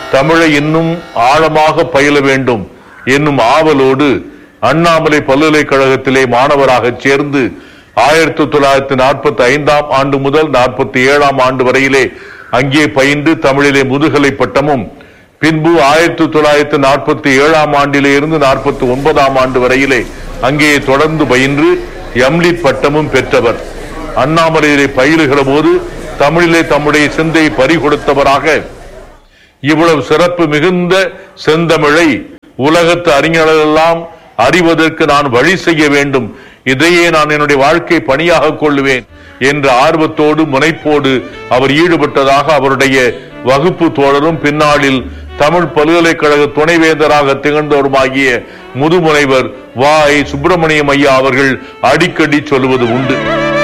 தமிழை இன்னும் ஆழமாக பயில வேண்டும் என்னும் ஆவலோடு அண்ணாமலை பல்கலைக்கழகத்திலே மாணவராக சேர்ந்து ஆயிரத்தி தொள்ளாயிரத்தி நாற்பத்தி ஐந்தாம் ஆண்டு முதல் நாற்பத்தி ஏழாம் ஆண்டு வரையிலே அங்கே பயின்று தமிழிலே முதுகலை பட்டமும் பின்பு ஆயிரத்தி தொள்ளாயிரத்தி நாற்பத்தி ஏழாம் ஆண்டிலே இருந்து நாற்பத்தி ஒன்பதாம் ஆண்டு வரையிலே அங்கே தொடர்ந்து பயின்று எம்லிட் பட்டமும் பெற்றவர் அண்ணாமலையிலே பயிலுகிற போது தமிழிலே தம்முடைய சிந்தையை பறிகொடுத்தவராக இவ்வளவு சிறப்பு மிகுந்த செந்தமிழை உலகத்து அறிஞர்களெல்லாம் அறிவதற்கு நான் வழி செய்ய வேண்டும் இதையே நான் என்னுடைய வாழ்க்கை பணியாக கொள்ளுவேன் என்ற ஆர்வத்தோடு முனைப்போடு அவர் ஈடுபட்டதாக அவருடைய வகுப்பு தோழரும் பின்னாளில் தமிழ் பல்கலைக்கழக துணைவேந்தராக திகழ்ந்தவருமாகிய முதுமுனைவர் வாய் சுப்பிரமணியம் ஐயா அவர்கள் அடிக்கடி சொல்லுவது உண்டு